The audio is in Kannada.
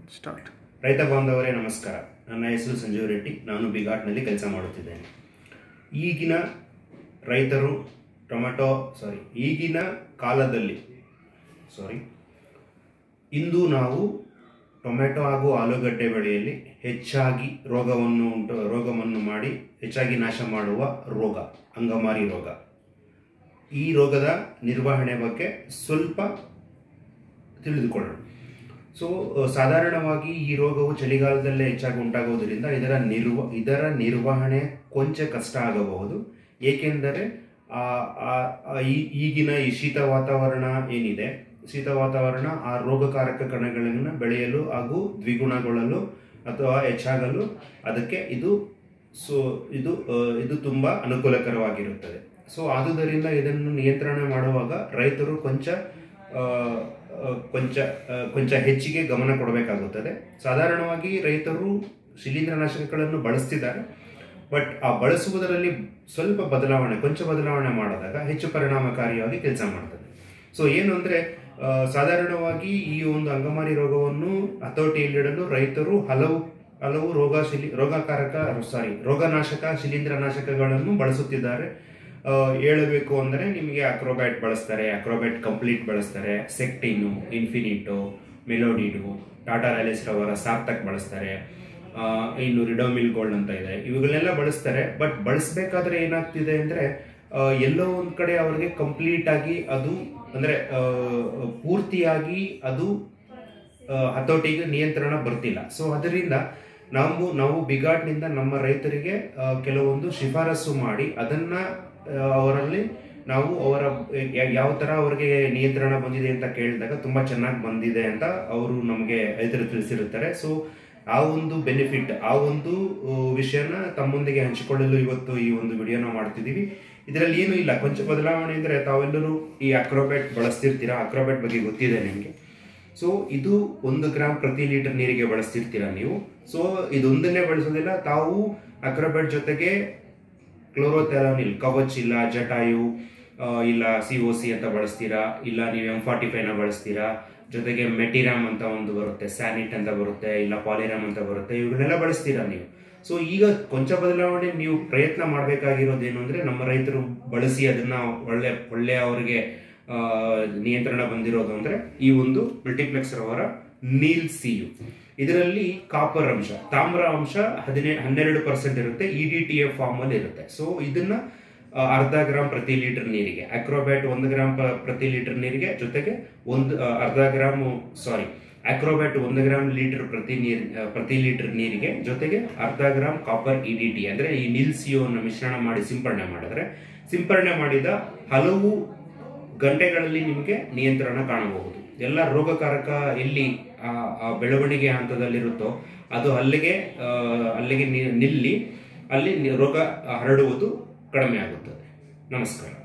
ಸ್ಟಾರ್ಟ್ ರೈತ ಬಾಂಧವರೇ ನಮಸ್ಕಾರ ನನ್ನ ಹೆಸರು ಸಂಜೀವ್ ರೆಡ್ಡಿ ನಾನು ಬಿಗಾಟ್ನಲ್ಲಿ ಕೆಲಸ ಮಾಡುತ್ತಿದ್ದೇನೆ ಈಗಿನ ರೈತರು ಟೊಮೆಟೊ ಸಾರಿ ಈಗಿನ ಕಾಲದಲ್ಲಿ ಸಾರಿ ಇಂದು ನಾವು ಟೊಮೆಟೊ ಹಾಗೂ ಆಲೂಗಡ್ಡೆ ಬೆಳೆಯಲ್ಲಿ ಹೆಚ್ಚಾಗಿ ರೋಗವನ್ನು ಉಂಟು ರೋಗವನ್ನು ಮಾಡಿ ಹೆಚ್ಚಾಗಿ ನಾಶ ಮಾಡುವ ರೋಗ ಅಂಗಮಾರಿ ರೋಗ ಈ ರೋಗದ ನಿರ್ವಹಣೆ ಬಗ್ಗೆ ಸ್ವಲ್ಪ ತಿಳಿದುಕೊಳ್ಳೋಣ ಸೊ ಅ, ಸಾಧಾರಣವಾಗಿ ಈ ರೋಗವು ಚಳಿಗಾಲದಲ್ಲೇ ಹೆಚ್ಚಾಗಿ ಉಂಟಾಗುವುದರಿಂದ ಇದರ ನಿರ್ವ ಇದರ ನಿರ್ವಹಣೆ ಕೊಂಚ ಕಷ್ಟ ಆಗಬಹುದು ಏಕೆಂದರೆ ಆ, ಆ, ಆ, ಈ- ಈಗಿನ ಈ ಶೀತ ವಾತಾವರಣ ಏನಿದೆ ಶೀತ ವಾತಾವರಣ ಆ ರೋಗಕಾರಕ ಕಣಗಳನ್ನು ಬೆಳೆಯಲು ಹಾಗೂ ದ್ವಿಗುಣಗೊಳ್ಳಲು ಅಥವಾ ಹೆಚ್ಚಾಗಲು ಅದಕ್ಕೆ ಇದು ಸೊ ಇದು ಆ, ಇದು ತುಂಬ ಅನುಕೂಲಕರವಾಗಿರುತ್ತದೆ ಸೊ ಆದುದರಿಂದ ಇದನ್ನು ನಿಯಂತ್ರಣ ಮಾಡುವಾಗ ರೈತರು ಕೊಂಚ ಆ, ಆ, ಕೊಂಚ ಆ, ಕೊಂಚ ಹೆಚ್ಚಿಗೆ ಗಮನ ಕೊಡಬೇಕಾಗುತ್ತದೆ ಸಾಧಾರಣವಾಗಿ ರೈತರು ಶಿಲೀಂಧ್ರನಾಶಕಗಳನ್ನು ಬಳಸ್ತಿದ್ದಾರೆ ಬಟ್ ಆ ಬಳಸುವುದರಲ್ಲಿ ಸ್ವಲ್ಪ ಬದಲಾವಣೆ ಕೊಂಚ ಬದಲಾವಣೆ ಮಾಡಿದಾಗ ಹೆಚ್ಚು ಪರಿಣಾಮಕಾರಿಯಾಗಿ ಕೆಲಸ ಮಾಡ್ತದೆ ಸೊ ಏನು ಅಂದರೆ ಸಾಧಾರಣವಾಗಿ ಈ ಒಂದು ಅಂಗಮಾರಿ ರೋಗವನ್ನು ಹತೋಟಿಯಲ್ಲಿಡಲು ರೈತರು ಹಲವು ಹಲವು ರೋಗ ಶಿಲಿ ರೋಗಕಾರಕ ಸಾರಿ ರೋಗನಾಶಕ ಶಿಲೀಂಧ್ರನಾಶಕಗಳನ್ನು ಬಳಸುತ್ತಿದ್ದಾರೆ ಆ, ಹೇಳಬೇಕು ಅಂದರೆ ನಿಮಗೆ ಅಕ್ರೋಬ್ಯಾಟ್ ಬಳಸ್ತಾರೆ ಅಕ್ರೋಬ್ಯಾಟ್ ಕಂಪ್ಲೀಟ್ ಬಳಸ್ತಾರೆ ಸೆಕ್ಟಿನು ಇನ್ಫಿನಿಟೋ ಮೆಲೋಡಿಡು ಟಾಟಾ ರ್ಯಾಲಿಸ್ ರವರ ಸಾರ್ಥಕ್ ಬಳಸ್ತಾರೆ ಆ, ಇನ್ನು ರಿಡೋಮಿಲ್ ಗೋಲ್ಡ್ ಅಂತ ಇದೆ ಇವುಗಳನ್ನೆಲ್ಲ ಬಳಸ್ತಾರೆ ಬಟ್ ಬಳಸಬೇಕಾದ್ರೆ ಏನಾಗ್ತಿದೆ ಅಂದರೆ ಎಲ್ಲೋ ಒಂದು ಕಡೆ ಅವರಿಗೆ ಕಂಪ್ಲೀಟ್ ಆಗಿ ಅದು ಅಂದರೆ ಪೂರ್ತಿಯಾಗಿ ಅದು ಆ, ಹತೋಟಿಗೆ ನಿಯಂತ್ರಣ ಬರ್ತಿಲ್ಲ ಸೊ ಅದರಿಂದ ನಾವು ನಾವು ಬಿಗಾಟ್ನಿಂದ ನಮ್ಮ ರೈತರಿಗೆ ಆ, ಕೆಲವೊಂದು ಶಿಫಾರಸು ಮಾಡಿ ಅದನ್ನ ಆ, ಅವರಲ್ಲಿ ನಾವು ಅವರ ಯ- ಯಾವ ತರ ಅವರಿಗೆ ನಿಯಂತ್ರಣ ಬಂದಿದೆ ಅಂತ ಕೇಳಿದಾಗ ತುಂಬಾ ಚೆನ್ನಾಗಿ ಬಂದಿದೆ ಅಂತ ಅವರು ನಮಗೆ ರೈತರು ತಿಳಿಸಿರುತ್ತಾರೆ ಸೊ ಆ ಒಂದು ಬೆನಿಫಿಟ್ ಆ ಒಂದು ಆ, ವಿಷಯನ ತಮ್ಮೊಂದಿಗೆ ಹಂಚಿಕೊಳ್ಳಲು ಇವತ್ತು ಈ ಒಂದು ವಿಡಿಯೋನ ಮಾಡ್ತಿದ್ದೀವಿ ಇದರಲ್ಲಿ ಏನು ಇಲ್ಲ ಕೊಂಚ ಬದಲಾವಣೆ ಅಂದರೆ ತಾವೆಲ್ಲರೂ ಈ ಅಕ್ರೋಬ್ಯಾಟ್ ಬಳಸ್ತಿರ್ತೀರಾ ಅಕ್ರೋಬ್ಯಾಟ್ ಬಗ್ಗೆ ಗೊತ್ತಿದೆ ನಿಮಗೆ ಸೊ ಇದು ಒಂದು ಗ್ರಾಮ್ ಪ್ರತಿ ಲೀಟರ್ ನೀರಿಗೆ ಬಳಸ್ತಿರ್ತೀರಾ ನೀವು ಸೊ ಇದೊಂದನ್ನೇ ಬಳಸೋದಿಲ್ಲ ತಾವು ಅಕ್ರೋಬ್ಯಾಟ್ ಜೊತೆಗೆ ಕ್ಲೋರೋಥೆಲಾನಿಲ್ ಕವಚ್ ಇಲ್ಲ ಜಟಾಯು ಆ, ಇಲ್ಲ ಸಿ ಒ ಸಿ ಅಂತ ಬಳಸ್ತೀರಾ ಇಲ್ಲ ನೀವು ಎಂ ಫಾರ್ಟಿ ಫೈವ್ನ ಬಳಸ್ತೀರಾ ಜೊತೆಗೆ ಮೆಟಿರಾಮ್ ಅಂತ ಒಂದು ಬರುತ್ತೆ ಸ್ಯಾನಿಟ್ ಅಂತ ಬರುತ್ತೆ ಇಲ್ಲ ಪಾಲಿರಾಮ್ ಅಂತ ಬರುತ್ತೆ ಇವುಗಳನ್ನೆಲ್ಲ ಬಳಸ್ತೀರಾ ನೀವು ಸೊ ಈಗ ಕೊಂಚ ಬದಲಾವಣೆ ನೀವು ಪ್ರಯತ್ನ ಮಾಡಬೇಕಾಗಿರೋದೇನು ಅಂದರೆ ನಮ್ಮ ರೈತರು ಬಳಸಿ ಅದನ್ನ ಒಳ್ಳೆ ಒಳ್ಳೆ ಅವರಿಗೆ ಆ, ನಿಯಂತ್ರಣ ಬಂದಿರೋದು ಅಂದರೆ ಈ ಒಂದು ಮಲ್ಟಿಪ್ಲೆಕ್ಸ್ ರವರ ನೀಲ್ ಸಿಯು ಇದರಲ್ಲಿ ಕಾಪರ್ ಅಂಶ ತಾಮ್ರ ಅಂಶ ಹದಿನೇ ಹನ್ನೆರಡು ಪರ್ಸೆಂಟ್ ಇರುತ್ತೆ E D T F form ಅಲ್ಲಿ ಇರುತ್ತೆ ಸೊ ಇದನ್ನ ಆ, ಅರ್ಧ ಗ್ರಾಮ್ ಪ್ರತಿ ಲೀಟರ್ ನೀರಿಗೆ ಅಕ್ರೋಬ್ಯಾಟ್ ಒಂದು ಗ್ರಾಮ್ ಪ- ಪ್ರತಿ ಲೀಟರ್ ನೀರಿಗೆ ಜೊತೆಗೆ ಒಂದು ಆ, ಅರ್ಧ ಗ್ರಾಮ್ ಸಾರಿ ಅಕ್ರೋಬ್ಯಾಟ್ ಒಂದು ಗ್ರಾಮ್ ಲೀಟರ್ ಪ್ರತಿ ನೀರ್ ಆ, ಪ್ರತಿ ಲೀಟರ್ ನೀರಿಗೆ ಜೊತೆಗೆ ಅರ್ಧ gram copper E D T ಅಂದ್ರೆ ಈ ನಿಲ್ಸಿಯೋನ ಮಿಶ್ರಣ ಮಾಡಿ ಸಿಂಪರಣೆ ಮಾಡಿದ್ರೆ ಸಿಂಪರಣೆ ಮಾಡಿದ ಹಲವು ಗಂಟೆಗಳಲ್ಲಿ ನಿಮಗೆ ನಿಯಂತ್ರಣ ಕಾಣಬಹುದು ಎಲ್ಲ ರೋಗಕಾರಕ ಎಲ್ಲಿ ಆ ಆ ಬೆಳವಣಿಗೆ ಹಂತದಲ್ಲಿರುತ್ತೋ ಅದು ಅಲ್ಲಿಗೆ ಆ, ಅಲ್ಲಿಗೆ ನಿ- ನಿಲ್ಲಿ ಅಲ್ಲಿ ನಿ- ರೋಗ ಹರಡುವುದು ಕಡಿಮೆ ಆಗುತ್ತದೆ ನಮಸ್ಕಾರ